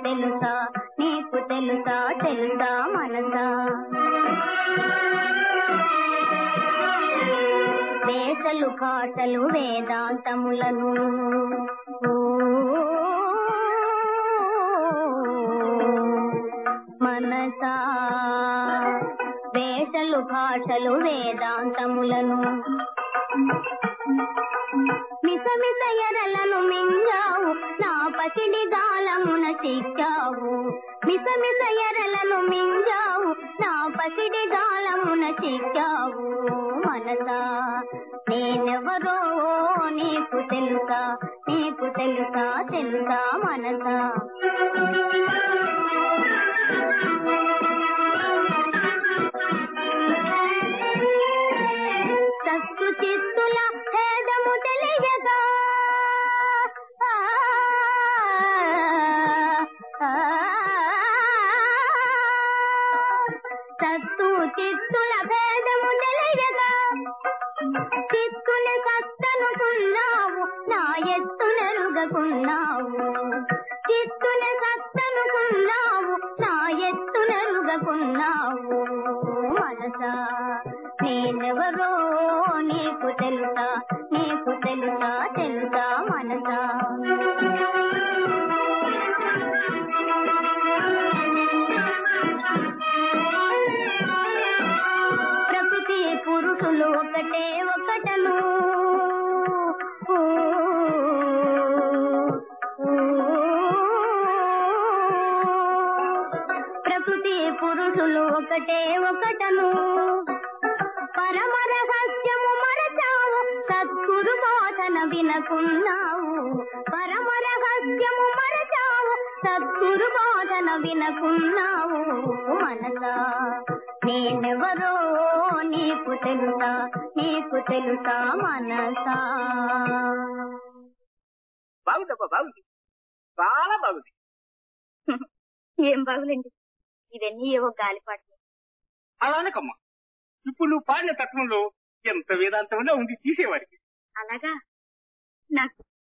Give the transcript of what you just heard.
తెలుసా నీకు తెలుసా తెలుసా మనసా వేసలు భాషలు వేదాంతములను మనసా వేసలు భాషలు వేదాంతములను మిసమిస ఎరలను మింగావు నా పసిడి గాలమున చిక్కావు మిసమిస ఎరలను మింగావు నా పసిడి గాలమున చిక్కావు మనసా నేనెవరో నీకు తెలుసా నీకు తెలుసా తెలుసా మనసా సత్తు చిత్తుల భేదము తెలియగా ఆ, ఆ, సత్తు చిత్తుల భేదము తెలియగా చిత్తుని సత్తనుకున్నావు నా ఎత్తునరుగకున్నావు చిత్తుని సత్తనుకున్నావు నా ఎత్తునరుగకున్నావు మనసా నేనెవరో నీకు తెలుసా నీకు తెలుసా తెలుసా మనసా ప్రకృతి పురుషులు ఒకటే ఒకటను ఊ, ఊ, ప్రకృతి పురుషులు ఒకటే ఒకటను పరమ రహస్యము మరచావు సద్గురు బోధన వినకున్నావు పరమ రహస్యము మరచావు సద్గురు బోధన వినకున్నావు మనసా నేనెవరో నీకు తెలుసా నీకు తెలుసా మనసా బాగుందబ్బా బాగుంది చాలా బాగుంది ఏం బాగులండి ఇవన్నీ ఏవో గాలిపాట్లు అలా అనకమ్మా ఇప్పుడు నువ్వు పాడిన తత్వంలో ఎంత వేదాంతంలో ఉంది తీసేవాడికి అలాగా నాకు